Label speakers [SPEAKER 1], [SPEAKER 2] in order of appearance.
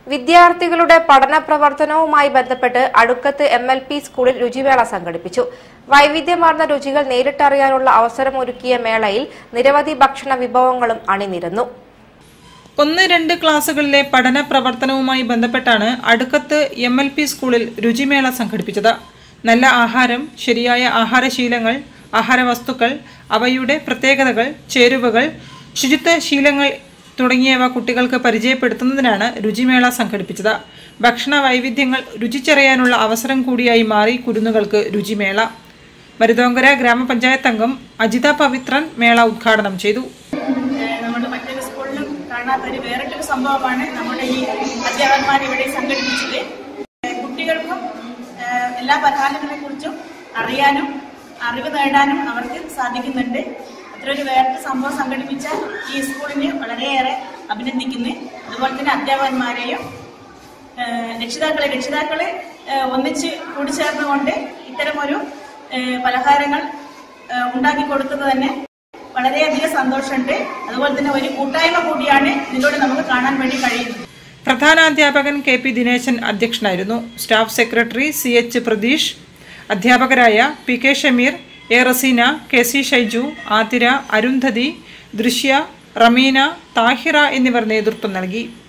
[SPEAKER 1] വിദ്യാർത്ഥികളുടെ പഠന പ്രവർത്തനവുമായി ബന്ധപ്പെട്ട് അടുക്കത്ത് എം എൽ പി സ്കൂളിൽ രുചിമേള സംഘടിപ്പിച്ചു വൈവിധ്യമാർന്ന രുചികൾ നേരിട്ടറിയാനുള്ള അവസരമൊരുക്കിയ മേളയിൽ നിരവധി ഭക്ഷണ വിഭവങ്ങളും അണിനിരന്നു
[SPEAKER 2] ഒന്ന് രണ്ട് ക്ലാസുകളിലെ പഠന പ്രവർത്തനവുമായി ബന്ധപ്പെട്ടാണ് അടുക്കത്ത് എം എൽ പി സ്കൂളിൽ രുചിമേള സംഘടിപ്പിച്ചത് നല്ല ആഹാരം ശരിയായ ആഹാരശീലങ്ങൾ ആഹാരവസ്തുക്കൾ അവയുടെ പ്രത്യേകതകൾ ചേരുവകൾ ശുചിത്വ ശീലങ്ങൾ തുടങ്ങിയവ കുട്ടികൾക്ക് പരിചയപ്പെടുത്തുന്നതിനാണ് രുചിമേള സംഘടിപ്പിച്ചത് ഭക്ഷണ വൈവിധ്യങ്ങൾ രുചിച്ചറിയാനുള്ള അവസരം കൂടിയായി മാറി കുരുന്നുകൾക്ക് രുചിമേള മരുതോങ്കര ഗ്രാമപഞ്ചായത്ത് അംഗം അജിത പവിത്രൻ മേള ഉദ്ഘാടനം ചെയ്തു
[SPEAKER 3] ഏഹ് നമ്മുടെ മറ്റൊരു സ്കൂളിലും കാണാത്തൊരു വേറിട്ടൊരു സംഭവമാണ് നമ്മുടെ ഈ അധ്യാപകന്മാർ ഇവിടെ സംഘടിപ്പിച്ചത് ഏഹ് കുട്ടികൾക്കും ഏഹ് എല്ലാ പലഹാരങ്ങളെ കുറിച്ചും അറിയാനും അറിവ് നേടാനും അവർക്ക് സാധിക്കുന്നുണ്ട് അത്രയൊരു വേറിട്ട സംഭവം സംഘടിപ്പിച്ച ഈ സ്കൂളിന് വളരെയേറെ അഭിനന്ദിക്കുന്നു അതുപോലെ തന്നെ അധ്യാപകന്മാരെയും ഏഹ് രക്ഷിതാക്കളെ രക്ഷിതാക്കളെ ഏഹ് ഒന്നിച്ച് കൂടിച്ചേർന്നുകൊണ്ട് ഇത്തരമൊരു ഏഹ് പലഹാരങ്ങൾ ഏഹ് ഉണ്ടാക്കി കൊടുത്തത് തന്നെ വളരെയധികം സന്തോഷമുണ്ട് അതുപോലെ തന്നെ ഒരു കൂട്ടായ്മ കൂടിയാണ് ഇതിലൂടെ നമുക്ക് കാണാൻ വേണ്ടി കഴിയുന്നത്
[SPEAKER 2] പ്രധാനാധ്യാപകൻ കെ പി ദിനേശൻ അധ്യക്ഷനായിരുന്നു staff secretary C H Pratheesh അധ്യാപകരായ P K Shameer A Raseena K C Shaiju Athira Arundhathi Drishya Rameena Thahira എന്നിവർ നേതൃത്വം നൽകി